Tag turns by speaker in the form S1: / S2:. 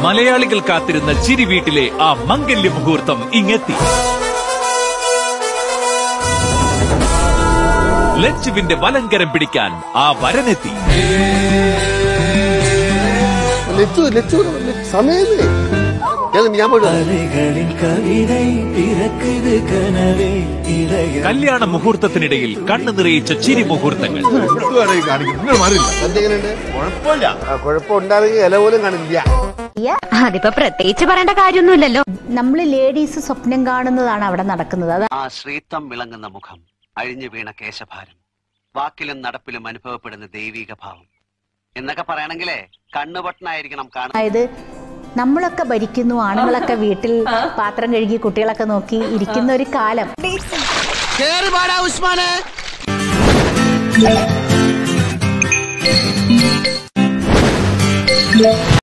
S1: മലയാളികൾ കാത്തിരുന്ന ചിരി വീട്ടിലെ ആ മംഗല്യ മുഹൂർത്തം ഇങ്ങെത്തി ലച്ചുവിന്റെ വലങ്കരം പിടിക്കാൻ ആ വരനെത്തി
S2: ലച്ചു ലച്ചു സമയമേ ഞാൻ ഞാൻ പോയിട്ട് വരാം.
S3: அலைகளின் கவிதை பிறக்குது கனவே இளைய
S1: കല്യാണ മുഹൂർത്തത്തിനിടയിൽ കണ്ണു നിറയിച്ച ചിരി മുഹൂർത്തങ്ങൾ
S2: എന്തെങ്ങനെയുണ്ട് കുഴപ്പമില്ല കുഴപ്പമുണ്ടാണെങ്കിൽ ഇല പോലും കാണില്ല
S4: അതിപ്പോ പ്രത്യേകിച്ച് പറയേണ്ട കാര്യമൊന്നുമില്ലല്ലോ
S5: നമ്മൾ ലേഡീസ് സ്വപ്നം കാണുന്നതാണ് അവിടെ നടക്കുന്നത് അത്
S6: ആ ശ്രീത്വം വിളങ്ങുന്ന മുഖം അഴിഞ്ഞു വീണ കേശഭാരം വാക്കിലും നടപ്പിലും അനുഭവപ്പെടുന്ന ദൈവീക ഭാവം എന്നൊക്കെ പറയണെങ്കിലേ കണ്ണുപൊട്ടനായിരിക്കണം കാണുന്നത്
S5: അതായത് നമ്മളൊക്കെ ഭരിക്കുന്നു ആണുങ്ങളൊക്കെ വീട്ടിൽ പാത്രം കഴുകി കുട്ടികളൊക്കെ നോക്കി ഇരിക്കുന്ന ഒരു കാലം
S2: കേറി പാടാ ഉസ്മാനെ